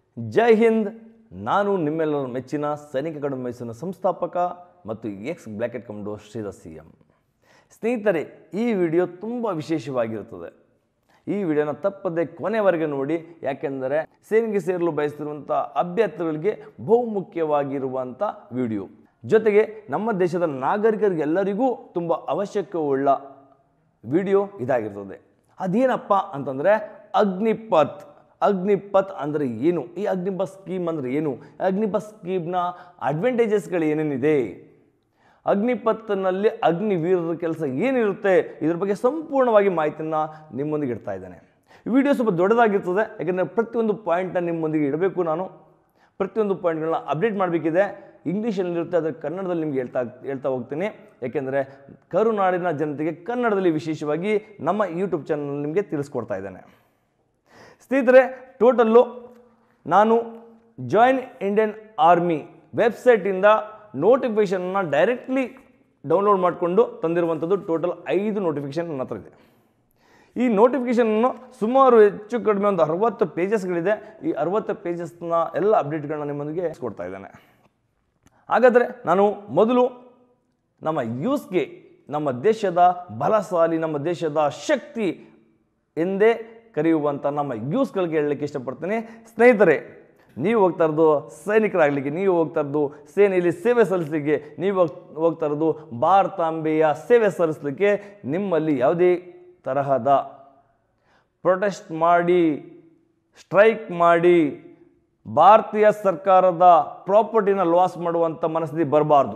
ಜೈ ಹಿಂದ್ ನಾನು ನಿಮ್ಮೆಲ್ಲರ ಮೆಚ್ಚಿನ ಸೈನಿಕ ಅಕಾಡೆಮಿ ಮೈಸೂರಿನ ಸಂಸ್ಥಾಪಕ ಮತ್ತು ex black cat commando Shridhar C M ಸ್ನೇಹಿತರೆ ಈ ವಿಡಿಯೋ ತುಂಬ ವಿಶೇಷವಾಗಿರುತ್ತದೆ ಈ ವಿಡಿಯೋನ ತಪ್ಪದೆ ಕೊನೆವರೆಗೆ ನೋಡಿ ಯಾಕೆಂದರೆ ಸೇನೆಗೆ ಸೇರಲು ಬಯಸ್ತಿರುವಂಥ ಅಭ್ಯರ್ಥಿಗಳಿಗೆ ಬಹುಮುಖ್ಯವಾಗಿರುವಂಥ ವಿಡಿಯೋ ಜೊತೆಗೆ ನಮ್ಮ ದೇಶದ ನಾಗರಿಕರಿಗೆಲ್ಲರಿಗೂ ತುಂಬ ಅವಶ್ಯಕವುಳ್ಳ ವಿಡಿಯೋ ಇದಾಗಿರ್ತದೆ ಅದೇನಪ್ಪ ಅಂತಂದರೆ ಅಗ್ನಿಪಥ್ ಅಗ್ನಿಪಥ್ ಅಂದರೆ ಏನು ಈ ಅಗ್ನಿಪಥ್ ಸ್ಕೀಮ್ ಅಂದರೆ ಏನು ಅಗ್ನಿಪಥ್ ಸ್ಕೀಮ್ನ ಅಡ್ವಾಂಟೇಜಸ್ಗಳು ಏನೇನಿದೆ ಅಗ್ನಿಪಥ್ನಲ್ಲಿ ಅಗ್ನಿವೀರರ ಕೆಲಸ ಏನಿರುತ್ತೆ ಇದ್ರ ಬಗ್ಗೆ ಸಂಪೂರ್ಣವಾಗಿ ಮಾಹಿತಿಯನ್ನು ನಿಮ್ಮೊಂದಿಗೆ ಇಡ್ತಾ ಇದ್ದೇನೆ ಈ ವಿಡಿಯೋ ಸ್ವಲ್ಪ ದೊಡ್ಡದಾಗಿರ್ತದೆ ಯಾಕೆಂದರೆ ಪ್ರತಿಯೊಂದು ಪಾಯಿಂಟನ್ನು ನಿಮ್ಮೊಂದಿಗೆ ಇಡಬೇಕು ನಾನು ಪ್ರತಿಯೊಂದು ಪಾಯಿಂಟ್ಗಳನ್ನ ಅಪ್ಡೇಟ್ ಮಾಡಬೇಕಿದೆ ಇಂಗ್ಲೀಷಲ್ಲಿರುತ್ತೆ ಅದರ ಕನ್ನಡದಲ್ಲಿ ನಿಮ್ಗೆ ಹೇಳ್ತಾ ಹೇಳ್ತಾ ಹೋಗ್ತೀನಿ ಯಾಕೆಂದರೆ ಕರುನಾಡಿನ ಜನತೆಗೆ ಕನ್ನಡದಲ್ಲಿ ವಿಶೇಷವಾಗಿ ನಮ್ಮ ಯೂಟ್ಯೂಬ್ ಚಾನಲ್ ನಿಮಗೆ ತಿಳಿಸ್ಕೊಡ್ತಾ ಇದ್ದೇನೆ ಸ್ನೇಹಿತರೆ ಟೋಟಲ್ಲು ನಾನು ಜಾಯಿನ್ ಇಂಡಿಯನ್ ಆರ್ಮಿ ವೆಬ್ಸೈಟಿಂದ ನೋಟಿಫಿಕೇಷನ್ನ ಡೈರೆಕ್ಟ್ಲಿ ಡೌನ್ಲೋಡ್ ಮಾಡಿಕೊಂಡು ತಂದಿರುವಂಥದ್ದು ಟೋಟಲ್ ಐದು ನೋಟಿಫಿಕೇಷನ್ ನನ್ನ ಹತ್ರ ಇದೆ ಈ ನೋಟಿಫಿಕೇಷನನ್ನು ಸುಮಾರು ಹೆಚ್ಚು ಕಡಿಮೆ ಒಂದು ಅರವತ್ತು ಪೇಜಸ್ಗಳಿದೆ ಈ ಅರವತ್ತು ಪೇಜಸ್ನ ಎಲ್ಲ ಅಪ್ಡೇಟ್ಗಳನ್ನ ನಿಮ್ಮೊಂದಿಗೆ ಕೊಡ್ತಾ ಇದ್ದೇನೆ ಹಾಗಾದರೆ ನಾನು ಮೊದಲು ನಮ್ಮ ಯೂಸ್ಗೆ ನಮ್ಮ ದೇಶದ ಬಲಶಾಲಿ ನಮ್ಮ ದೇಶದ ಶಕ್ತಿ ಎಂದೇ ಕರೆಯುವಂಥ ನಮ್ಮ ಯೂಸ್ಗಳಿಗೆ ಹೇಳಲಿಕ್ಕೆ ಇಷ್ಟಪಡ್ತೀನಿ ಸ್ನೇಹಿತರೆ ನೀವು ಹೋಗ್ತಾ ಇರೋದು ಸೈನಿಕರಾಗಲಿಕ್ಕೆ ನೀವು ಹೋಗ್ತಾ ಇರೋದು ಸೇನೆಯಲ್ಲಿ ಸೇವೆ ಸಲ್ಲಿಸಲಿಕ್ಕೆ ನೀವು ಹೋಗ್- ಹೋಗ್ತಾ ಇರೋದು ಭಾರತಾಂಬೆಯ ಸೇವೆ ಸಲ್ಲಿಸಲಿಕ್ಕೆ ನಿಮ್ಮಲ್ಲಿ ಯಾವುದೇ ತರಹದ ಪ್ರೊಟೆಸ್ಟ್ ಮಾಡಿ ಸ್ಟ್ರೈಕ್ ಮಾಡಿ ಭಾರತೀಯ ಸರ್ಕಾರದ ಪ್ರಾಪರ್ಟಿನ ಲಾಸ್ ಮಾಡುವಂಥ ಮನಸ್ಥಿತಿ ಬರಬಾರ್ದು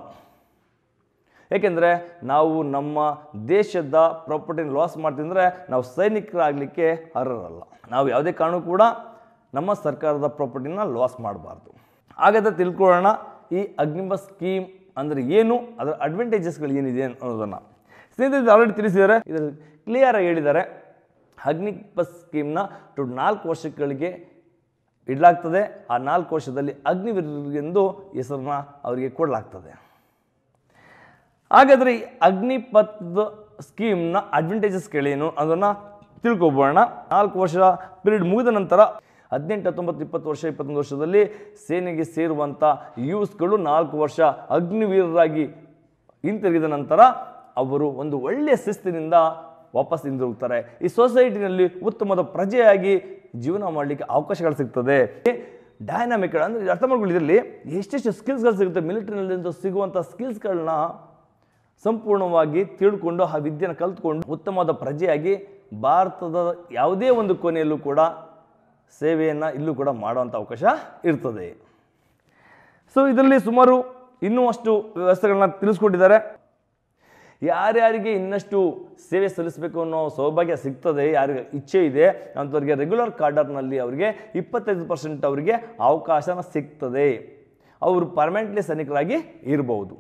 ಏಕೆಂದರೆ ನಾವು ನಮ್ಮ ದೇಶದ ಪ್ರಾಪರ್ಟಿನ ಲಾಸ್ ಮಾಡ್ತಿದ್ರೆ ನಾವು ಸೈನಿಕರಾಗಲಿಕ್ಕೆ ಅರ್ಹರಲ್ಲ ನಾವು ಯಾವುದೇ ಕಾರಣಕ್ಕೂ ಕೂಡ ನಮ್ಮ ಸರ್ಕಾರದ ಪ್ರಾಪರ್ಟಿನ ಲಾಸ್ ಮಾಡಬಾರ್ದು ಹಾಗಾದರೆ ತಿಳ್ಕೊಳ್ಳೋಣ ಈ ಅಗ್ನಿಮ ಸ್ಕೀಮ್ ಅಂದರೆ ಏನು ಅದರ ಅಡ್ವಾಂಟೇಜಸ್ಗಳು ಏನಿದೆ ಅನ್ನೋದನ್ನು ಸ್ನೇಹಿತರೆ ಆಲ್ರೆಡಿ ತಿಳಿಸಿದ್ದಾರೆ ಇದರಲ್ಲಿ ಕ್ಲಿಯರಾಗಿ ಹೇಳಿದ್ದಾರೆ ಅಗ್ನಿಪಥ್ ಸ್ಕೀಮ್ನ ಟು ನಾಲ್ಕು ವರ್ಷಗಳಿಗೆ ಇಡಲಾಗ್ತದೆ ಆ ನಾಲ್ಕು ವರ್ಷದಲ್ಲಿ ಅಗ್ನಿವೀರರಿಗೆಂದು ಹೆಸರನ್ನ ಅವರಿಗೆ ಕೊಡಲಾಗ್ತದೆ ಹಾಗಾದರೆ ಈ ಅಗ್ನಿಪಥದ ಸ್ಕೀಮ್ನ ಅಡ್ವಾಂಟೇಜಸ್ಗಳೇನು ಅದನ್ನು ತಿಳ್ಕೊಬೋಣ ನಾಲ್ಕು ವರ್ಷ ಪೀರಿಯಡ್ ಮುಗಿದ ನಂತರ ಹದಿನೆಂಟು ಹತ್ತೊಂಬತ್ತು ಇಪ್ಪತ್ತು ವರ್ಷ ಇಪ್ಪತ್ತೊಂದು ವರ್ಷದಲ್ಲಿ ಸೇನೆಗೆ ಸೇರುವಂಥ ಯೂಸ್ಗಳು ನಾಲ್ಕು ವರ್ಷ ಅಗ್ನಿವೀರರಾಗಿ ಹಿಂತಿರುಗಿದ ನಂತರ ಅವರು ಒಂದು ಒಳ್ಳೆಯ ಶಿಸ್ತಿನಿಂದ ವಾಪಸ್ ಹಿಂದಿರುಗ್ತಾರೆ ಈ ಸೊಸೈಟಿನಲ್ಲಿ ಉತ್ತಮದ ಪ್ರಜೆಯಾಗಿ ಜೀವನ ಮಾಡಲಿಕ್ಕೆ ಅವಕಾಶಗಳು ಸಿಗ್ತದೆ ಡೈನಾಮಿಕ್ ಅಂದರೆ ಅರ್ಥ ಮಾಡ್ಕೊಳ್ಳಿ ಇದರಲ್ಲಿ ಎಷ್ಟೆಷ್ಟು ಸ್ಕಿಲ್ಸ್ಗಳು ಸಿಗುತ್ತೆ ಮಿಲಿಟರಿನಲ್ಲಿ ಸಿಗುವಂಥ ಸ್ಕಿಲ್ಸ್ಗಳನ್ನ ಸಂಪೂರ್ಣವಾಗಿ ತಿಳ್ಕೊಂಡು ಆ ವಿದ್ಯೆನ ಕಲ್ತ್ಕೊಂಡು ಉತ್ತಮವಾದ ಪ್ರಜೆಯಾಗಿ ಭಾರತದ ಯಾವುದೇ ಒಂದು ಕೊನೆಯಲ್ಲೂ ಕೂಡ ಸೇವೆಯನ್ನು ಇಲ್ಲೂ ಕೂಡ ಮಾಡುವಂಥ ಅವಕಾಶ ಇರ್ತದೆ ಸೊ ಇದರಲ್ಲಿ ಸುಮಾರು ಇನ್ನೂ ಅಷ್ಟು ವ್ಯವಸ್ಥೆಗಳನ್ನ ತಿಳಿಸ್ಕೊಟ್ಟಿದ್ದಾರೆ ಯಾರ್ಯಾರಿಗೆ ಇನ್ನಷ್ಟು ಸೇವೆ ಸಲ್ಲಿಸಬೇಕು ಅನ್ನೋ ಸೌಭಾಗ್ಯ ಸಿಗ್ತದೆ ಯಾರಿಗೆ ಇಚ್ಛೆ ಇದೆ ಅಂಥವ್ರಿಗೆ ರೆಗ್ಯುಲರ್ ಕಾರ್ಡರ್ನಲ್ಲಿ ಅವರಿಗೆ ಇಪ್ಪತ್ತೈದು ಪರ್ಸೆಂಟ್ ಅವರಿಗೆ ಅವಕಾಶನ ಸಿಗ್ತದೆ ಅವರು ಪರ್ಮನೆಂಟ್ಲಿ ಸೈನಿಕರಾಗಿ ಇರಬಹುದು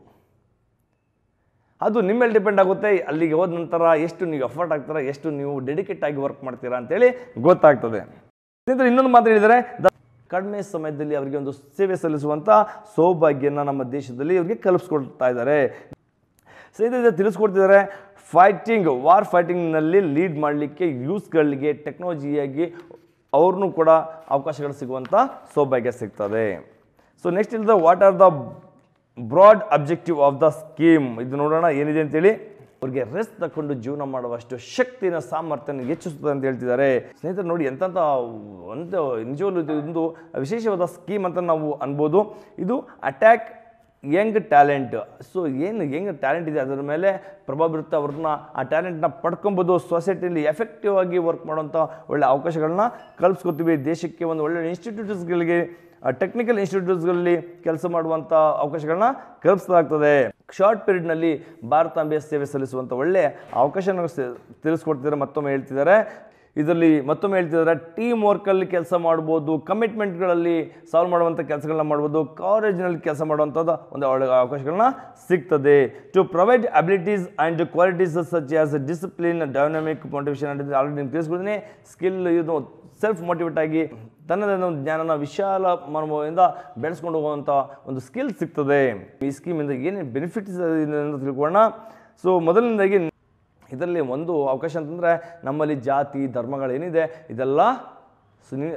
ಅದು ನಿಮ್ಮ ಮೇಲೆ ಡಿಪೆಂಡ್ ಆಗುತ್ತೆ ಅಲ್ಲಿಗೆ ಹೋದ ನಂತರ ಎಷ್ಟು ನೀವು ಎಫರ್ಟ್ ಆಗ್ತೀರಾ ಎಷ್ಟು ನೀವು ಡೆಡಿಕೇಟ್ ಆಗಿ ವರ್ಕ್ ಮಾಡ್ತೀರಾ ಅಂತೇಳಿ ಗೊತ್ತಾಗ್ತದೆ ಸ್ನೇಹಿತರೆ ಇನ್ನೊಂದು ಮಾತು ಹೇಳಿದರೆ ದ- ಕಡಿಮೆ ಸಮಯದಲ್ಲಿ ಅವರಿಗೆ ಒಂದು ಸೇವೆ ಸಲ್ಲಿಸುವಂಥ ಸೌಭಾಗ್ಯನ ನಮ್ಮ ದೇಶದಲ್ಲಿ ಇವರಿಗೆ ಕಲ್ಪಿಸ್ಕೊಡ್ತಾ ಇದ್ದಾರೆ ಸ್ನೇಹಿತರೆ ತಿಳಿಸ್ಕೊಡ್ತಿದ್ದಾರೆ ಫೈಟಿಂಗ್ ವಾರ್ ಫೈಟಿಂಗ್ನಲ್ಲಿ ಲೀಡ್ ಮಾಡಲಿಕ್ಕೆ ಯೂಸ್ಗಳಿಗೆ ಟೆಕ್ನಾಲಜಿಯಾಗಿ ಅವ್ರನ್ನೂ ಕೂಡ ಅವಕಾಶಗಳು ಸಿಗುವಂಥ ಸೌಭಾಗ್ಯ ಸಿಗ್ತದೆ ಸೊ ನೆಕ್ಸ್ಟ್ ಇಲ್ಲದ what are the broad objective of the scheme ಇದು ನೋಡೋಣ ಏನಿದೆ ಅಂತೇಳಿ ಅವ್ರಿಗೆ ರೆಸ್ಟ್ ತಗೊಂಡು ಜೀವನ ಮಾಡುವಷ್ಟು ಶಕ್ತಿನ ಸಾಮರ್ಥ್ಯನ ಹೆಚ್ಚಿಸುತ್ತದೆ ಅಂತ ಹೇಳ್ತಿದ್ದಾರೆ ಸ್ನೇಹಿತರೆ ನೋಡಿ ಎಂತೆಂಥ ಒಂದು ನಿಜವಲ್ಲೂ ಇದು ಒಂದು ವಿಶೇಷವಾದ ಸ್ಕೀಮ್ ಅಂತ ನಾವು ಅನ್ಬೋದು ಇದು ಅಟ್ಯಾಕ್ ಯಂಗ್ ಟ್ಯಾಲೆಂಟ್ ಸೊ ಏನು ಯಂಗ್ ಟ್ಯಾಲೆಂಟ್ ಇದೆ ಅದರ ಮೇಲೆ ಪ್ರಭಾವ ಬೀರುತ್ತೆ ಅವ್ರನ್ನ ಆ ಟ್ಯಾಲೆಂಟ್ನ ಪಡ್ಕೊಬೋದು ಸೊಸೈಟಿಯಲ್ಲಿ ಎಫೆಕ್ಟಿವ್ ಆಗಿ ವರ್ಕ್ ಮಾಡುವಂಥ ಒಳ್ಳೆ ಅವಕಾಶಗಳನ್ನ ಕಲ್ಪಿಸ್ಕೊತೀವಿ ದೇಶಕ್ಕೆ ಒಂದು ಒಳ್ಳೆ ಇನ್ಸ್ಟಿಟ್ಯೂಟ್ಸ್ಗಳಿಗೆ ಟೆಕ್ನಿಕಲ್ ಇನ್ಸ್ಟಿಟ್ಯೂಟ್ಸ್ಗಳಲ್ಲಿ ಕೆಲಸ ಮಾಡುವಂಥ ಅವಕಾಶಗಳನ್ನ ಕಲ್ಪಿಸಲಾಗ್ತದೆ ಶಾರ್ಟ್ ಪೀರಿಯಡ್ನಲ್ಲಿ ಭಾರತಾಂಬೆಯ ಸೇವೆ ಸಲ್ಲಿಸುವಂಥ ಒಳ್ಳೆ ಅವಕಾಶನ ತಿಳಿಸ್ಕೊಡ್ತಿದ್ದಾರೆ ಮತ್ತೊಮ್ಮೆ ಹೇಳ್ತಿದ್ದಾರೆ ಇದರಲ್ಲಿ ಮತ್ತೊಮ್ಮೆ ಹೇಳ್ತಿದ್ದಾರೆ ಟೀಮ್ ವರ್ಕಲ್ಲಿ ಕೆಲಸ ಮಾಡ್ಬೋದು ಕಮಿಟ್ಮೆಂಟ್ಗಳಲ್ಲಿ ಸಾಲ್ವ್ ಮಾಡುವಂಥ ಕೆಲಸಗಳನ್ನ ಮಾಡ್ಬೋದು ಕಾಲೇಜ್ನಲ್ಲಿ ಕೆಲಸ ಮಾಡುವಂಥದ್ದು ಒಂದು ಒಳ್ಳೆ ಅವಕಾಶಗಳನ್ನ ಸಿಗ್ತದೆ to provide abilities and qualities such as discipline dynamic motivation ಅಂತ ಆಲ್ರೆಡಿ ನಿಮ್ಗೆ ತಿಳಿಸ್ಕೊಡ್ತೀನಿ ಸ್ಕಿಲ್ ಇದು ಸೆಲ್ಫ್ ಮೋಟಿವೇಟ್ ಆಗಿ ತನ್ನದೇ ಒಂದು ಜ್ಞಾನನ ವಿಶಾಲ ಮನೋಭಾವದಿಂದ ಬೆಳೆಸ್ಕೊಂಡು ಹೋಗುವಂಥ ಒಂದು ಸ್ಕಿಲ್ ಸಿಗ್ತದೆ ಈ ಸ್ಕೀಮಿಂದ ಏನೇನು ಬೆನಿಫಿಟ್ಸ್ ಇದೆ ಅಂತ ತಿಳ್ಕೊಳ್ಳೋಣ ಸೊ ಮೊದಲನೇದಾಗಿ ಇದರಲ್ಲಿ ಒಂದು ಅವಕಾಶ ಅಂತಂದರೆ ನಮ್ಮಲ್ಲಿ ಜಾತಿ ಧರ್ಮಗಳೇನಿದೆ ಇದೆಲ್ಲ ಸುನಿ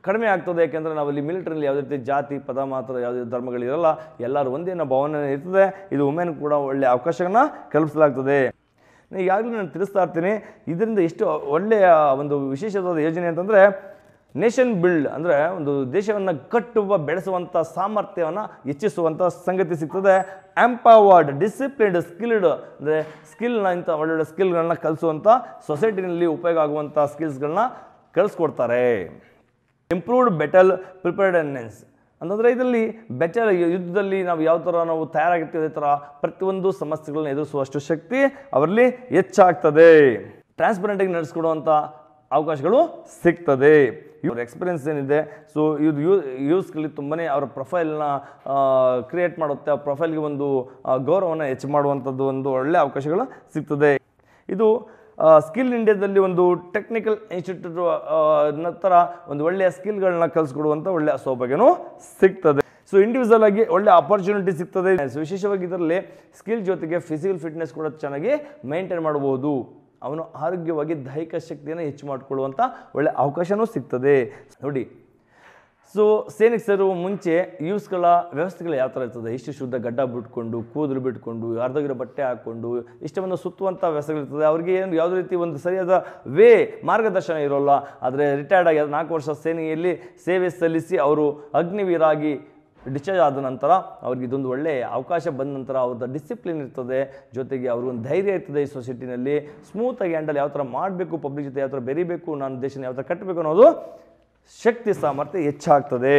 ಕಡಿಮೆ ಆಗ್ತದೆ ಯಾಕೆಂದರೆ ನಾವಲ್ಲಿ ಮಿಲಿಟರಿಯಲ್ಲಿ ಯಾವುದೇ ರೀತಿ ಜಾತಿ ಪದ ಮಾತ್ರ ಯಾವುದೇ ಧರ್ಮಗಳಿರಲ್ಲ ಎಲ್ಲರೂ ಒಂದೇ ಅನ್ನೋ ಭಾವನೆ ಇರ್ತದೆ ಇದು ವುಮೆನ್ ಕೂಡ ಒಳ್ಳೆಯ ಅವಕಾಶಗಳನ್ನ ಕಲ್ಪಿಸಲಾಗ್ತದೆ ಈಗಾಗಲೇ ನಾನು ತಿಳಿಸ್ತಾ ಇರ್ತೀನಿ ಇದರಿಂದ ಎಷ್ಟು ಒಳ್ಳೆಯ ಒಂದು ವಿಶೇಷವಾದ ಯೋಜನೆ ಅಂತಂದರೆ ನೇಷನ್ ಬಿಲ್ಡ್ ಅಂದರೆ ಒಂದು ದೇಶವನ್ನು ಕಟ್ಟುವ ಬೆಳೆಸುವಂಥ ಸಾಮರ್ಥ್ಯವನ್ನು ಹೆಚ್ಚಿಸುವಂಥ ಸಂಗತಿ ಸಿಗ್ತದೆ ಎಂಪವರ್ಡ್ ಡಿಸಿಪ್ಲಿನ್ಡ್ ಸ್ಕಿಲ್ಡ್ ಅಂದರೆ ಸ್ಕಿಲ್ನ ಇಂಥ ಒಳ್ಳೊಳ್ಳೆ ಸ್ಕಿಲ್ಗಳನ್ನ ಕಲಿಸುವಂಥ ಸೊಸೈಟಿನಲ್ಲಿ ಉಪಯೋಗ ಆಗುವಂಥ ಸ್ಕಿಲ್ಸ್ಗಳನ್ನ ಕಲಿಸ್ಕೊಡ್ತಾರೆ ಇಂಪ್ರೂವ್ಡ್ ಬೆಟಲ್ ಪ್ರಿಪೇರ್ಡ್ನೆಸ್ ಅಂತಂದರೆ ಇದರಲ್ಲಿ ಬೆಟಲ್ ಯುದ್ಧದಲ್ಲಿ ನಾವು ಯಾವ ಥರ ನಾವು ತಯಾರಾಗಿರ್ತೀವಿ ಅದೇ ಥರ ಪ್ರತಿಯೊಂದು ಸಮಸ್ಯೆಗಳನ್ನ ಎದುರಿಸುವಷ್ಟು ಶಕ್ತಿ ಅವರಲ್ಲಿ ಹೆಚ್ಚಾಗ್ತದೆ ಟ್ರಾನ್ಸ್ಪರೆಂಟಾಗಿ ನಡೆಸ್ಕೊಡುವಂಥ ಅವಕಾಶಗಳು ಸಿಗ್ತದೆ ಇವ್ರ ಎಕ್ಸ್ಪೀರಿಯನ್ಸ್ ಏನಿದೆ ಸೊ ಇದು ಯೂ ಯೂಸ್ಗಳಿಗೆ ತುಂಬಾ ಅವರ ಪ್ರೊಫೈಲ್ನ ಕ್ರಿಯೇಟ್ ಮಾಡುತ್ತೆ ಆ ಪ್ರೊಫೈಲ್ಗೆ ಒಂದು ಗೌರವವನ್ನು ಹೆಚ್ಚು ಮಾಡುವಂಥದ್ದು ಒಂದು ಒಳ್ಳೆಯ ಅವಕಾಶಗಳು ಸಿಗ್ತದೆ ಇದು ಸ್ಕಿಲ್ ಇಂಡಿಯಾದಲ್ಲಿ ಒಂದು ಟೆಕ್ನಿಕಲ್ ಇನ್ಸ್ಟಿಟ್ಯೂಟ್ ನಂತರ ಒಂದು ಒಳ್ಳೆಯ ಸ್ಕಿಲ್ಗಳನ್ನ ಕಲಿಸ್ಕೊಡುವಂಥ ಒಳ್ಳೆಯ ಸೌಭಾಗ್ಯನೂ ಸಿಗ್ತದೆ ಸೊ ಇಂಡಿವಿಜುವಲ್ ಆಗಿ ಒಳ್ಳೆ ಅಪರ್ಚುನಿಟಿ ಸಿಗ್ತದೆ ಸೊ ವಿಶೇಷವಾಗಿ ಇದರಲ್ಲಿ ಸ್ಕಿಲ್ ಜೊತೆಗೆ ಫಿಸಿಕಲ್ ಫಿಟ್ನೆಸ್ ಕೂಡ ಚೆನ್ನಾಗಿ ಮೇಂಟೈನ್ ಮಾಡಬಹುದು ಅವನು ಆರೋಗ್ಯವಾಗಿ ದೈಹಿಕ ಶಕ್ತಿಯನ್ನು ಹೆಚ್ಚು ಮಾಡಿಕೊಳ್ಳುವಂಥ ಒಳ್ಳೆ ಅವಕಾಶನೂ ಸಿಗ್ತದೆ ನೋಡಿ ಸೊ ಸೇನೆಗೆ ಸೇರುವ ಮುಂಚೆ ಯೂಸ್ಗಳ ವ್ಯವಸ್ಥೆಗಳು ಯಾವ ಥರ ಇರ್ತದೆ ಇಷ್ಟು ಶುದ್ಧ ಗಡ್ಡ ಬಿಟ್ಕೊಂಡು ಕೂದಲು ಬಿಟ್ಕೊಂಡು ಅರ್ಧಗಿರೋ ಬಟ್ಟೆ ಹಾಕ್ಕೊಂಡು ಇಷ್ಟವನ್ನು ಸುತ್ತುವಂಥ ವ್ಯವಸ್ಥೆಗಳಿರ್ತದೆ ಅವ್ರಿಗೆ ಏನು ಯಾವುದೇ ರೀತಿ ಒಂದು ಸರಿಯಾದ ವೇ ಮಾರ್ಗದರ್ಶನ ಇರೋಲ್ಲ ಆದರೆ ರಿಟೈರ್ಡ್ ಆಗಿ ನಾಲ್ಕು ವರ್ಷ ಸೇನೆಯಲ್ಲಿ ಸೇವೆ ಸಲ್ಲಿಸಿ ಅವರು ಅಗ್ನಿವೀರಾಗಿ ಡಿಸ್ಚಾರ್ಜ್ ಆದ ನಂತರ ಅವ್ರಿಗೆ ಇದೊಂದು ಒಳ್ಳೆಯ ಅವಕಾಶ ಬಂದ ನಂತರ ಅವ್ರದ್ದು ಡಿಸಿಪ್ಲಿನ್ ಇರ್ತದೆ ಜೊತೆಗೆ ಅವ್ರಿಗೊಂದು ಧೈರ್ಯ ಇರ್ತದೆ ಈ ಸೊಸೈಟಿನಲ್ಲಿ ಸ್ಮೂತಾಗಿ ಹ್ಯಾಂಡಲ್ ಯಾವ ಥರ ಮಾಡಬೇಕು ಪಬ್ಲಿಕ್ ಜೊತೆ ಯಾವ ಥರ ಬೆರಿಬೇಕು ನಾನು ದೇಶನ ಯಾವ ಥರ ಕಟ್ಟಬೇಕು ಅನ್ನೋದು ಶಕ್ತಿ ಸಾಮರ್ಥ್ಯ ಹೆಚ್ಚಾಗ್ತದೆ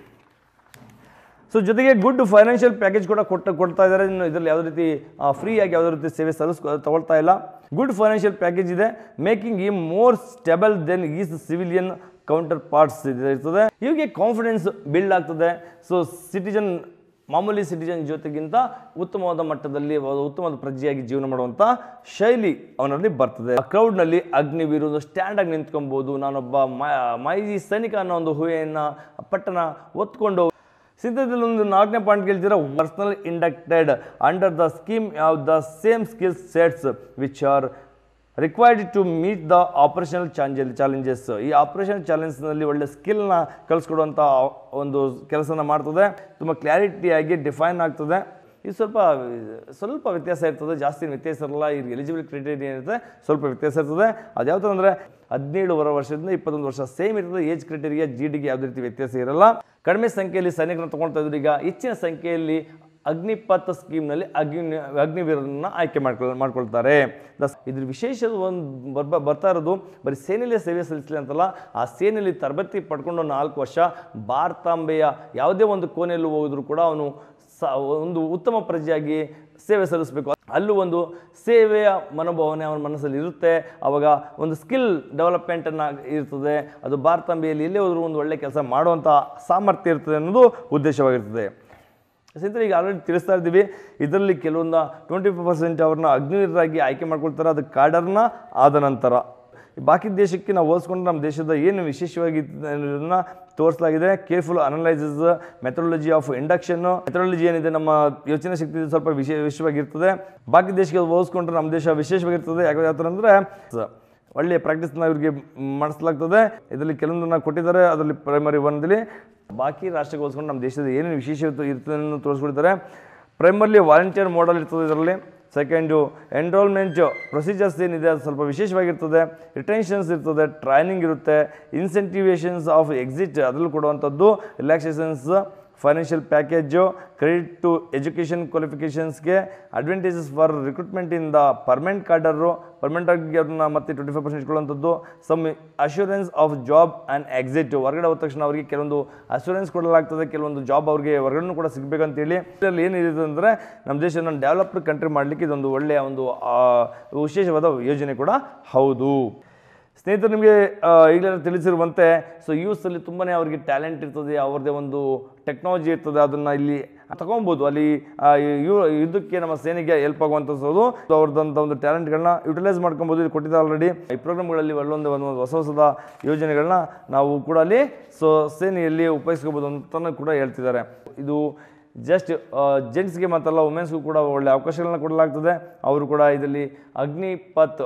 ಸೊ ಜೊತೆಗೆ ಗುಡ್ ಫೈನಾನ್ಷಿಯಲ್ ಪ್ಯಾಕೇಜ್ ಕೂಡ ಕೊಟ್ಟು ಕೊಡ್ತಾ ಇದ್ದಾರೆ ಇನ್ನು ಇದರಲ್ಲಿ ಯಾವುದೇ ರೀತಿ ಫ್ರೀಯಾಗಿ ಯಾವುದೇ ರೀತಿ ಸೇವೆ ಸಲ್ಲಿಸ್ಕೊ ತಗೊಳ್ತಾ ಇಲ್ಲ ಗುಡ್ ಫೈನಾನ್ಷಿಯಲ್ ಪ್ಯಾಕೇಜ್ ಇದೆ ಮೇಕಿಂಗ್ ಈ more stable than is civilian counterparts ಇರ್ತದೆ ಇವಿಗೆ ಕಾನ್ಫಿಡೆನ್ಸ್ ಬಿಲ್ಡ್ ಆಗ್ತದೆ ಸೊ ಸಿಟಿಜನ್ ಮಾಮೂಲಿ ಸಿಟಿಜನ್ ಜೊತೆಗಿಂತ ಉತ್ತಮವಾದ ಮಟ್ಟದಲ್ಲಿ ಒಂದು ಉತ್ತಮವಾದ ಪ್ರಜೆಯಾಗಿ ಜೀವನ ಮಾಡುವಂಥ ಶೈಲಿ ಅವನಲ್ಲಿ ಬರ್ತದೆ ಆ ಕ್ರೌಡ್ನಲ್ಲಿ ಅಗ್ನಿವೀರು ಸ್ಟ್ಯಾಂಡ್ ಆಗಿ ನಿಂತ್ಕೊಬೋದು ನಾನೊಬ್ಬ ಮಾಜಿ ಸೈನಿಕ ಅನ್ನೋ ಒಂದು ಹೂವೆಯನ್ನು ಪಟ್ಟಣ ಒತ್ಕೊಂಡು ಸಿದ್ಧದಲ್ಲಿ ಒಂದು ನಾಲ್ಕನೇ ಪಾಯಿಂಟ್ ಕೇಳ್ತೀರಾ personnel inducted under the scheme of the same skills sets which are required to meet the operational change challenges ಈ ಆಪರೇಷನ್ ಚಾಲೆಂಜ್ನಲ್ಲಿ ಒಳ್ಳೆ ಸ್ಕಿಲ್ನ ಕಲಿಸ್ಕೊಡುವಂಥ ಒಂದು ಕೆಲಸನ ಮಾಡ್ತದೆ ತುಂಬ ಕ್ಲಾರಿಟಿಯಾಗಿ ಡಿಫೈನ್ ಆಗ್ತದೆ ಇದು ಸ್ವಲ್ಪ ಸ್ವಲ್ಪ ವ್ಯತ್ಯಾಸ ಇರ್ತದೆ ಜಾಸ್ತಿ ವ್ಯತ್ಯಾಸ ಇರಲ್ಲ ಈ ಎಲಿಜಿಬಲ್ ಕ್ರೈಟೇರಿಯಾ ಏನಿರುತ್ತೆ ಸ್ವಲ್ಪ ವ್ಯತ್ಯಾಸ ಇರ್ತದೆ ಅದು ಯಾವ ಥರ ಅಂದರೆ ಹದಿನೇಳುವರೆ ವರ್ಷದಿಂದ ಇಪ್ಪತ್ತೊಂದು ವರ್ಷ ಸೇಮ್ ಇರ್ತದೆ ಏಜ್ ಕ್ರೈಟೇರಿಯಾ ಜಿ ಡಿಗೆ ಯಾವುದೇ ರೀತಿ ವ್ಯತ್ಯಾಸ ಇರಲ್ಲ ಕಡಿಮೆ ಸಂಖ್ಯೆಯಲ್ಲಿ ಸೈನಿಕರನ್ನ ತೊಗೊಳ್ತಾ ಇದ್ರು ಈಗ ಹೆಚ್ಚಿನ ಸಂಖ್ಯೆಯಲ್ಲಿ ಅಗ್ನಿಪಥ ಸ್ಕೀಮ್ನಲ್ಲಿ ಅಗ್ನಿ ಅಗ್ನಿವೀರನ್ನ ಆಯ್ಕೆ ಮಾಡ್ಕೊಳ್ ಮಾಡ್ಕೊಳ್ತಾರೆ ದಸ್ ಇದ್ರ ವಿಶೇಷ ಒಂದು ಬರ್ಬ ಬರ್ತಾ ಇರೋದು ಬರೀ ಸೇನೆಯಲ್ಲಿ ಸೇವೆ ಸಲ್ಲಿಸಲಿ ಅಂತಲ್ಲ ಆ ಸೇನೆಯಲ್ಲಿ ತರಬೇತಿ ಪಡ್ಕೊಂಡು ನಾಲ್ಕು ವರ್ಷ ಭಾರತಾಂಬೆಯ ಯಾವುದೇ ಒಂದು ಕೋಣೆಯಲ್ಲಿ ಹೋಗಿದ್ರು ಕೂಡ ಅವನು ಸ ಒಂದು ಉತ್ತಮ ಪ್ರಜೆಯಾಗಿ ಸೇವೆ ಸಲ್ಲಿಸಬೇಕು ಅಲ್ಲೂ ಒಂದು ಸೇವೆಯ ಮನೋಭಾವನೆ ಅವನ ಮನಸ್ಸಲ್ಲಿ ಇರುತ್ತೆ ಅವಾಗ ಒಂದು ಸ್ಕಿಲ್ ಡೆವಲಪ್ಮೆಂಟನ್ನು ಇರ್ತದೆ ಅದು ಭಾರತಾಂಬೆಯಲ್ಲಿ ಎಲ್ಲೇ ಹೋದರೂ ಒಂದು ಒಳ್ಳೆ ಕೆಲಸ ಮಾಡುವಂಥ ಸಾಮರ್ಥ್ಯ ಇರ್ತದೆ ಅನ್ನೋದು ಉದ್ದೇಶವಾಗಿರ್ತದೆ ಸ್ನೇಹಿತರೆ ಈಗ ಆಲ್ರೆಡಿ ತಿಳಿಸ್ತಾ ಇದ್ದೀವಿ ಇದರಲ್ಲಿ ಕೆಲವೊಂದು ಟ್ವೆಂಟಿ ಫೈವ್ ಪರ್ಸೆಂಟ್ ಅವ್ರನ್ನ ಅಗ್ನಿವೀರರಾಗಿ ಆಯ್ಕೆ ಮಾಡ್ಕೊಳ್ತಾರೆ ಅದು ಕಾಡರ್ನ ಆದ ನಂತರ ಬಾಕಿ ದೇಶಕ್ಕೆ ನಾವು ಹೋಲಿಸ್ಕೊಂಡು ನಮ್ಮ ದೇಶದ ಏನು ವಿಶೇಷವಾಗಿ ಅನ್ನೋದನ್ನ ತೋರಿಸಲಾಗಿದೆ ಕೇರ್ಫುಲ್ ಅನಲೈಸಸ್ ಮೆಥಡಾಲಜಿ ಆಫ್ ಇಂಡಕ್ಷನ್ನು ಮೆಥಡಾಲಜಿ ಏನಿದೆ ನಮ್ಮ ಯೋಚನೆ ಶಕ್ತಿ ಸ್ವಲ್ಪ ವಿಶೇಷ ವಿಶೇಷವಾಗಿರ್ತದೆ ಬಾಕಿ ದೇಶಕ್ಕೆ ಹೋಲಿಸ್ಕೊಂಡ್ರೆ ನಮ್ಮ ದೇಶ ವಿಶೇಷವಾಗಿರ್ತದೆ ಯಾಕೆ ಯಾವ ಥರ ಅಂದರೆ ಒಳ್ಳೆಯ ಪ್ರಾಕ್ಟೀಸ್ನ ಇವ್ರಿಗೆ ಮಾಡಿಸಲಾಗ್ತದೆ ಇದರಲ್ಲಿ ಕೆಲವೊಂದನ್ನ ಕೊಟ್ಟಿದ್ದಾರೆ ಅದರಲ್ಲಿ ಪ್ರೈಮರಿ ಒನ್ದಲ್ಲಿ ಬಾಕಿ ರಾಷ್ಟ್ರಕ್ಕೆ ಹೋಲಿಸ್ಕೊಂಡು ನಮ್ಮ ದೇಶದ ಏನೇನು ವಿಶೇಷ ಇರ್ತದೆ ಅನ್ನೋದನ್ನ ತೋರಿಸ್ಕೊಡ್ತಾರೆ ಪ್ರೈಮರ್ಲಿ ವಾಲಂಟಿಯರ್ ಮಾಡಲ್ ಇರ್ತದೆ ಇದರಲ್ಲಿ ಸೆಕೆಂಡು ಎನ್ರೋಲ್ಮೆಂಟ್ ಪ್ರೊಸೀಜರ್ಸ್ ಏನಿದೆ ಅದು ಸ್ವಲ್ಪ ವಿಶೇಷವಾಗಿರ್ತದೆ ರಿಟೆನ್ಷನ್ಸ್ ಇರ್ತದೆ ಟ್ರೈನಿಂಗ್ ಇರುತ್ತೆ ಇನ್ಸೆಂಟಿವೇಷನ್ಸ್ ಆಫ್ ಎಕ್ಸಿಟ್ ಅದರಲ್ಲೂ ಕೊಡುವಂಥದ್ದು relaxations financial package credit to education ಕ್ವಾಲಿಫಿಕೇಷನ್ಸ್ಗೆ advantages for recruitment in the permanent cadre permanent ಆಗಿ ಅವ್ರನ್ನ ಮತ್ತೆ ಟ್ವೆಂಟಿ ಫೈವ್ ಪರ್ಸೆಂಟ್ ಇಟ್ಕೊಳ್ಳುವಂಥದ್ದು some assurance of job and exit ಹೊರಗಡೆ ಹೋದ ತಕ್ಷಣ ಅವರಿಗೆ ಕೆಲವೊಂದು ಅಶ್ಯೂರೆನ್ಸ್ ಕೊಡಲಾಗ್ತದೆ ಕೆಲವೊಂದು ಜಾಬ್ ಅವ್ರಿಗೆ ಹೊರಗಡೆ ಕೂಡ ಸಿಗಬೇಕಂತೇಳಿ ಇದರಲ್ಲಿ ಏನಿದೆ ಅಂದರೆ ನಮ್ಮ ದೇಶನ ಡೆವಲಪ್ಡ್ ಕಂಟ್ರಿ ಮಾಡಲಿಕ್ಕೆ ಇದೊಂದು ಒಳ್ಳೆಯ ಒಂದು ಆ, ವಿಶೇಷವಾದ ಯೋಜನೆ ಕೂಡ ಹೌದು ಸ್ನೇಹಿತರು ನಿಮಗೆ ಈಗಲೇ ತಿಳಿಸಿರುವಂತೆ ಸೊ ಯೂಸಲ್ಲಿ ತುಂಬಾ ಅವ್ರಿಗೆ ಟ್ಯಾಲೆಂಟ್ ಇರ್ತದೆ ಅವ್ರದ್ದೇ ಒಂದು ಟೆಕ್ನಾಲಜಿ ಇರ್ತದೆ ಅದನ್ನು ಇಲ್ಲಿ ತಗೊಬೋದು ಅಲ್ಲಿ ಆ, ಯು- ಯುದ್ಧಕ್ಕೆ ನಮ್ಮ ಸೇನೆಗೆ ಹೆಲ್ಪ್ ಆಗುವಂಥದ್ದು ಅವ್ರದ್ದಂಥ ಒಂದು ಟ್ಯಾಲೆಂಟ್ಗಳನ್ನ ಯುಟಿಲೈಸ್ ಮಾಡ್ಕೊಬೋದು ಇದು ಕೊಟ್ಟಿದ್ದಾರೆ ಆಲ್ರೆಡಿ ಈ ಪ್ರೋಗ್ರಾಮ್ಗಳಲ್ಲಿ ಒಳ್ಳೊಂದು ಒಂದು ಹೊಸ ಹೊಸದ ಯೋಜನೆಗಳನ್ನ ನಾವು ಕೂಡ ಅಲ್ಲಿ ಸೊ ಸೇನೆಯಲ್ಲಿ ಉಪಯೋಗಿಸ್ಕೋಬೋದು ಅಂತಲೂ ಕೂಡ ಹೇಳ್ತಿದ್ದಾರೆ ಇದು ಜಸ್ಟ್ ಜೆಂಟ್ಸ್ಗೆ ಮಾತ್ರಲ್ಲ ವುಮೆನ್ಸ್ಗೂ ಕೂಡ ಒಳ್ಳೆ ಅವಕಾಶಗಳನ್ನ ಕೊಡಲಾಗ್ತದೆ ಅವರು ಕೂಡ ಇದರಲ್ಲಿ ಅಗ್ನಿಪಥ್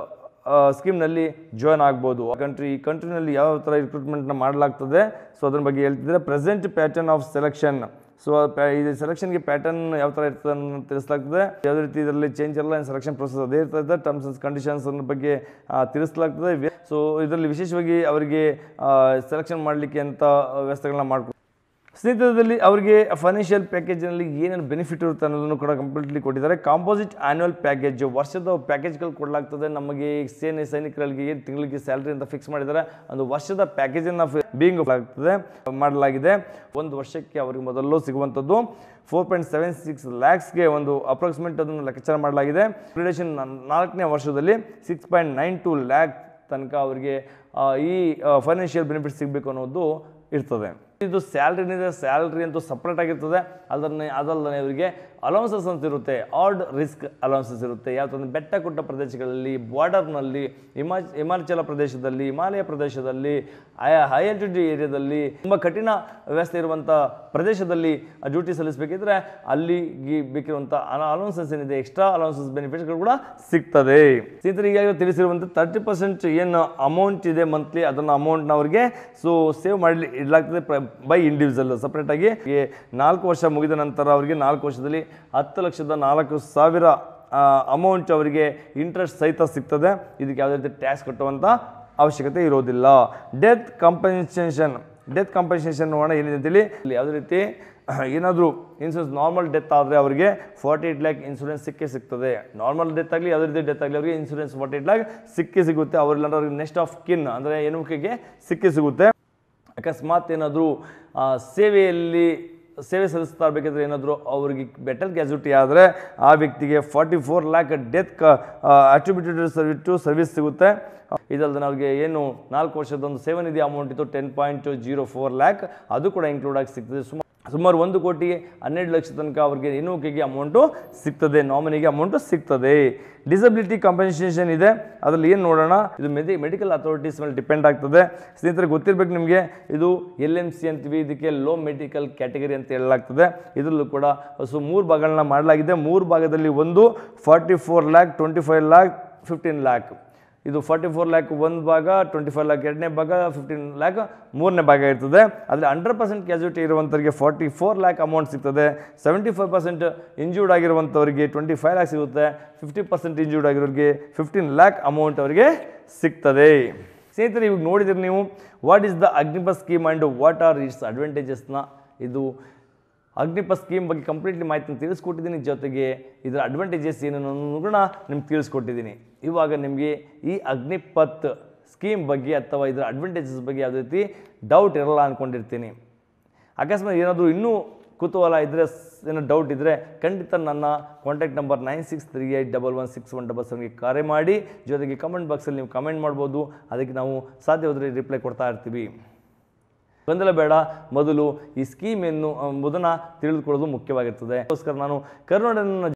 ಸ್ಕೀಮ್ನಲ್ಲಿ ಜಾಯ್ನ್ ಆಗ್ಬೋದು ಕಂಟ್ರಿ ಈ ಕಂಟ್ರಿನಲ್ಲಿ ಯಾವ ಥರ ರಿಕ್ರೂಟ್ಮೆಂಟ್ನ ಮಾಡಲಾಗ್ತದೆ ಸೊ ಅದ್ರ ಬಗ್ಗೆ ಹೇಳ್ತಿದ್ರೆ present pattern of selection so ಇದು ಸೆಲೆಕ್ಷನ್ಗೆ ಪ್ಯಾಟರ್ನ್ ಯಾವ ಥರ ಇರ್ತದೆ ಅನ್ನೋದನ್ನ ತಿಳಿಸಲಾಗ್ತದೆ ಯಾವುದೇ ರೀತಿ ಇದರಲ್ಲಿ ಚೇಂಜ್ ಇರಲ್ಲ ಸೆಲೆಕ್ಷನ್ ಪ್ರೊಸೆಸ್ ಅದೇ ಇರ್ತದೆ ಟರ್ಮ್ಸ್ ಅಂಡ್ ಕಂಡೀಷನ್ಸ್ ಅನ್ನ ಬಗ್ಗೆ ಆ, ತಿಳಿಸಲಾಗ್ತದೆ ಸೊ ಇದರಲ್ಲಿ ವಿಶೇಷವಾಗಿ ಅವರಿಗೆ ಸೆಲೆಕ್ಷನ್ ಮಾಡಲಿಕ್ಕೆ ಅಂತ ವ್ಯವಸ್ಥೆಗಳನ್ನ ಮಾಡ್ಕೊ ಸ್ನೇಹಿತರಲ್ಲಿ ಅವರಿಗೆ ಫೈನಾನ್ಷಿಯಲ್ ಪ್ಯಾಕೇಜ್ನಲ್ಲಿ ಏನೇನು ಬೆನಿಫಿಟ್ ಇರುತ್ತೆ ಅನ್ನೋದನ್ನು ಕೂಡ ಕಂಪ್ಲೀಟ್ಲಿ ಕೊಟ್ಟಿದ್ದಾರೆ ಕಾಂಪೋಸಿಟ್ ಆ್ಯನ್ಯುವಲ್ ಪ್ಯಾಕೇಜ್ ವರ್ಷದ ಪ್ಯಾಕೇಜ್ಗಳು ಕೊಡಲಾಗ್ತದೆ ನಮಗೆ ಸೇನೆ ಸೈನಿಕರಿಗೆ ಏನು ತಿಂಗಳಿಗೆ ಸ್ಯಾಲ್ರಿ ಅಂತ ಫಿಕ್ಸ್ ಮಾಡಿದ್ದಾರೆ ಒಂದು ವರ್ಷದ ಪ್ಯಾಕೇಜನ್ನು ಬೀಂಗ್ ಆಗ್ತದೆ ಮಾಡಲಾಗಿದೆ ಒಂದು ವರ್ಷಕ್ಕೆ ಅವರಿಗೆ ಮೊದಲು ಸಿಗುವಂಥದ್ದು ಫೋರ್ ಪಾಯಿಂಟ್ ಸೆವೆನ್ ಸಿಕ್ಸ್ ಲ್ಯಾಕ್ಸ್ಗೆ ಒಂದು ಅಪ್ರಾಕ್ಸಿಮೇಟ್ ಅದನ್ನು ಲೆಕ್ಕಾಚಾರ ಮಾಡಲಾಗಿದೆ ರಿಲೇಷನ್ ನಾಲ್ಕನೇ ವರ್ಷದಲ್ಲಿ six point nine to lakh ತನಕ ಅವರಿಗೆ ಆ, ಈ ಫೈನಾನ್ಷಿಯಲ್ ಬೆನಿಫಿಟ್ ಸಿಗಬೇಕು ಅನ್ನೋದು ಇರ್ತದೆ ಇದು ಸ್ಯಾಲ್ರಿ ಏನಿದೆ ಸ್ಯಾಲ್ರಿ ಅಂತೂ ಸಪ್ರೇಟ್ ಆಗಿರ್ತದೆ ಅದನ್ನೇ ಅದಲ್ಲದೆ ಇವರಿಗೆ ಅಲೌನ್ಸಸ್ ಅಂತ ಇರುತ್ತೆ ಆರ್ಡ್ ರಿಸ್ಕ್ ಅಲೌನ್ಸಸ್ ಇರುತ್ತೆ ಯಾವ್ದಂದ್ರೆ ಬೆಟ್ಟ ಗುಡ್ಡ ಪ್ರದೇಶಗಳಲ್ಲಿ ಬಾರ್ಡರ್ನಲ್ಲಿ ಹಿಮಾ ಹಿಮಾಚಲ ಪ್ರದೇಶದಲ್ಲಿ ಹಿಮಾಲಯ ಪ್ರದೇಶದಲ್ಲಿ ಹೈ ಆಲ್ಟಿಟ್ಯೂಡ್ ಏರಿಯಾದಲ್ಲಿ ತುಂಬ ಕಠಿಣ ವ್ಯವಸ್ಥೆ ಇರುವಂಥ ಪ್ರದೇಶದಲ್ಲಿ ಡ್ಯೂಟಿ ಸಲ್ಲಿಸಬೇಕಿದ್ರೆ ಅಲ್ಲಿಗೆ ಬೇಕಿರುವಂಥ ಅಲೌನ್ಸಸ್ ಏನಿದೆ ಎಕ್ಸ್ಟ್ರಾ ಅಲೌನ್ಸಸ್ ಬೆನಿಫಿಟ್ಸ್ಗಳು ಕೂಡ ಸಿಗ್ತದೆ ಸ್ನೇಹಿತರೆ ಈಗಾಗಲೇ ತಿಳಿಸಿರುವಂಥ ತರ್ಟಿ ಪರ್ಸೆಂಟ್ ಏನು ಅಮೌಂಟ್ ಇದೆ ಮಂತ್ಲಿ ಅದನ್ನು ಅಮೌಂಟ್ನ ಅವ್ರಿಗೆ ಸೊ ಸೇವ್ ಮಾಡಲಿ ಇಡಲಾಗ್ತದೆ ಬೈ ಇಂಡಿವಿಜುವಲ್ ಸಪ್ರೇಟಾಗಿ ನಾಲ್ಕು ವರ್ಷ ಮುಗಿದ ನಂತರ ಅವರಿಗೆ ನಾಲ್ಕು ವರ್ಷದಲ್ಲಿ ಹತ್ತು ಲಕ್ಷದ ನಾಲ್ಕು ಸಾವಿರ ಅಮೌಂಟ್ ಅವರಿಗೆ ಇಂಟ್ರೆಸ್ಟ್ ಸಹಿತ ಸಿಗ್ತದೆ ಇದಕ್ಕೆ ಯಾವುದೇ ರೀತಿ ಟ್ಯಾಕ್ಸ್ ಕಟ್ಟುವಂಥ ಅವಶ್ಯಕತೆ ಇರೋದಿಲ್ಲ ಡೆತ್ ಕಾಂಪನ್ಸೇಷನ್ ಡೆತ್ ಕಾಂಪನ್ಸೇಷನ್ ನೋಡೋಣ ಏನಿದೆ ಅಂತೇಳಿ ಇಲ್ಲಿ ಯಾವುದೇ ರೀತಿ ಏನಾದರೂ ಇನ್ಸೂರೆನ್ಸ್ ನಾರ್ಮಲ್ ಡೆತ್ ಆದರೆ ಅವರಿಗೆ ಫಾರ್ಟಿ ಏಟ್ ಲ್ಯಾಕ್ ಇನ್ಸೂರೆನ್ಸ್ ಸಿಕ್ಕೇ ಸಿಗ್ತದೆ ನಾರ್ಮಲ್ ಡೆತ್ ಆಗಲಿ ಯಾವುದೇ ರೀತಿ ಡೆತ್ ಆಗಲಿ ಅವರಿಗೆ ಇನ್ಸೂರೆನ್ಸ್ ಫಾರ್ಟಿ ಏಟ್ ಲ್ಯಾಕ್ ಸಿಕ್ಕೇ ಸಿಗುತ್ತೆ ಅವರೆಲ್ಲ ಅವ್ರಿಗೆ ನೆಕ್ಸ್ಟ್ ಆಫ್ ಕಿನ್ ಅಂದರೆ ಎನ್ನುವಿಕೆಗೆ ಸಿಕ್ಕೇ ಸಿಗುತ್ತೆ ಅಕಸ್ಮಾತ್ ಏನಾದರೂ ಸೇವೆಯಲ್ಲಿ ಸೇವೆ ಸಲ್ಲಿಸ್ತಾ ಇರಬೇಕಾದ್ರೆ ಏನಾದರೂ ಅವರಿಗೆ ಬೆಟರ್ ಗ್ಯಾಜುಟಿ ಆದರೆ ಆ ವ್ಯಕ್ತಿಗೆ ಫಾರ್ಟಿ ಫೋರ್ ಲ್ಯಾಕ್ ಡೆತ್ ಕ ಅಟ್ರಿಬ್ಯೂಟೆಡ್ ಸರ್ವಿಸ್ ಟು ಸರ್ವಿಸ್ ಸಿಗುತ್ತೆ ಇದಲ್ಲದೆ ಅವ್ರಿಗೆ ಏನು ನಾಲ್ಕು ವರ್ಷದ ಒಂದು ಸೇವೆ ನಿಧಿ ಅಮೌಂಟ್ ಇತ್ತು ten point zero four lakh ಅದು ಕೂಡ ಇನ್ಕ್ಲೂಡ್ ಆಗಿ ಸಿಗ್ತದೆ ಸುಮಾರು ಸುಮಾರು ಒಂದು ಕೋಟಿ ಹನ್ನೆರಡು ಲಕ್ಷ ತನಕ ಅವ್ರಿಗೆ ಎನ್ನುವಿಕೆಗೆ ಅಮೌಂಟು ಸಿಗ್ತದೆ ನಾಮಿನಿಗೆ ಅಮೌಂಟು ಸಿಗ್ತದೆ ಡಿಸಬಿಲಿಟಿ ಕಾಂಪನ್ಸೇಷನ್ ಇದೆ ಅದರಲ್ಲಿ ಏನು ನೋಡೋಣ ಇದು ಮೆದಿ ಮೆಡಿಕಲ್ ಅಥಾರಿಟೀಸ್ ಮೇಲೆ ಡಿಪೆಂಡ್ ಆಗ್ತದೆ ಸ್ನೇಹಿತರೆ ಗೊತ್ತಿರಬೇಕು ನಿಮಗೆ ಇದು ಎಲ್ ಎಮ್ ಸಿ ಅಂತೀವಿ ಇದಕ್ಕೆ ಲೋ ಮೆಡಿಕಲ್ ಕ್ಯಾಟಗರಿ ಅಂತ ಹೇಳಲಾಗ್ತದೆ ಇದರಲ್ಲೂ ಕೂಡ ಸೊ ಮೂರು ಭಾಗಗಳನ್ನ ಮಾಡಲಾಗಿದೆ ಮೂರು ಭಾಗದಲ್ಲಿ ಒಂದು forty four lakh twenty five lakh fifteen lakh ಇದು ಫಾರ್ಟಿ ಫೋರ್ ಲ್ಯಾಕ್ ಒಂದು ಭಾಗ ಟ್ವೆಂಟಿ ಫೈವ್ ಲ್ಯಾಕ್ ಎರಡನೇ ಭಾಗ ಫಿಫ್ಟೀನ್ ಲ್ಯಾಕ್ ಮೂರನೇ ಭಾಗ ಇರ್ತದೆ ಆದರೆ ಹಂಡ್ರೆಡ್ ಪರ್ಸೆಂಟ್ ಕ್ಯಾಜುಟಿ ಇರುವಂಥವ್ರಿಗೆ ಫಾರ್ಟಿ ಫೋರ್ ಲ್ಯಾಕ್ ಅಮೌಂಟ್ ಸಿಗ್ತದೆ ಸೆವೆಂಟಿ ಫೈವ್ ಪರ್ಸೆಂಟ್ ಇಂಜೂರ್ಡ್ ಆಗಿರುವಂಥವ್ರಿಗೆ ಟ್ವೆಂಟಿ ಫೈವ್ ಲ್ಯಾಕ್ ಸಿಗುತ್ತೆ ಫಿಫ್ಟಿ ಪರ್ಸೆಂಟ್ ಇಂಜೂರ್ಡ್ ಆಗಿರೋರಿಗೆ ಫಿಫ್ಟೀನ್ ಲ್ಯಾಕ್ ಅಮೌಂಟ್ ಅವರಿಗೆ ಸಿಗ್ತದೆ ಸ್ನೇಹಿತರೆ ಇವಾಗ ನೋಡಿದ್ರೆ ನೀವು what is the Agnipath scheme and what are its ಅಡ್ವಾಂಟೇಜಸ್ನ ಇದು ಅಗ್ನಿಪತ್ ಸ್ಕೀಮ್ ಬಗ್ಗೆ ಕಂಪ್ಲೀಟ್ಲಿ ಮಾಹಿತಿನ ತಿಳಿಸ್ಕೊಟ್ಟಿದ್ದೀನಿ ಜೊತೆಗೆ ಇದರ ಅಡ್ವಾಂಟೇಜಸ್ ಏನೇನು ಕೂಡ ನಿಮ್ಗೆ ತಿಳಿಸ್ಕೊಟ್ಟಿದ್ದೀನಿ ಇವಾಗ ನಿಮಗೆ ಈ ಅಗ್ನಿಪತ್ ಸ್ಕೀಮ್ ಬಗ್ಗೆ ಅಥವಾ ಇದರ ಅಡ್ವಾಂಟೇಜಸ್ ಬಗ್ಗೆ ಯಾವುದೇ ರೀತಿ ಡೌಟ್ ಇರಲ್ಲ ಅಂದ್ಕೊಂಡಿರ್ತೀನಿ ಅಕಸ್ಮಾತ್ ಏನಾದರೂ ಇನ್ನೂ ಕುತೂಹಲ ಇದ್ದರೆ ಏನೋ ಡೌಟ್ ಇದ್ದರೆ ಖಂಡಿತ ನನ್ನ contact number nine six three eight double one six one double ಸೆವೆನ್ಗೆ ಕರೆ ಮಾಡಿ ಜೊತೆಗೆ ಕಮೆಂಟ್ ಬಾಕ್ಸಲ್ಲಿ ನೀವು ಕಮೆಂಟ್ ಮಾಡ್ಬೋದು ಅದಕ್ಕೆ ನಾವು ಸಾಧ್ಯವಾದರೆ ರಿಪ್ಲೈ ಕೊಡ್ತಾ ಇರ್ತೀವಿ ಗೊಂದಲ ಬೇಡ ಮೊದಲು ಈ ಸ್ಕೀಮ್ ಏನು ಎಂಬುದನ್ನು ತಿಳಿದುಕೊಳ್ಳೋದು ಮುಖ್ಯವಾಗಿರ್ತದೆ ಅದಕ್ಕೋಸ್ಕರ ನಾನು ಕರ್ನಾಟಕ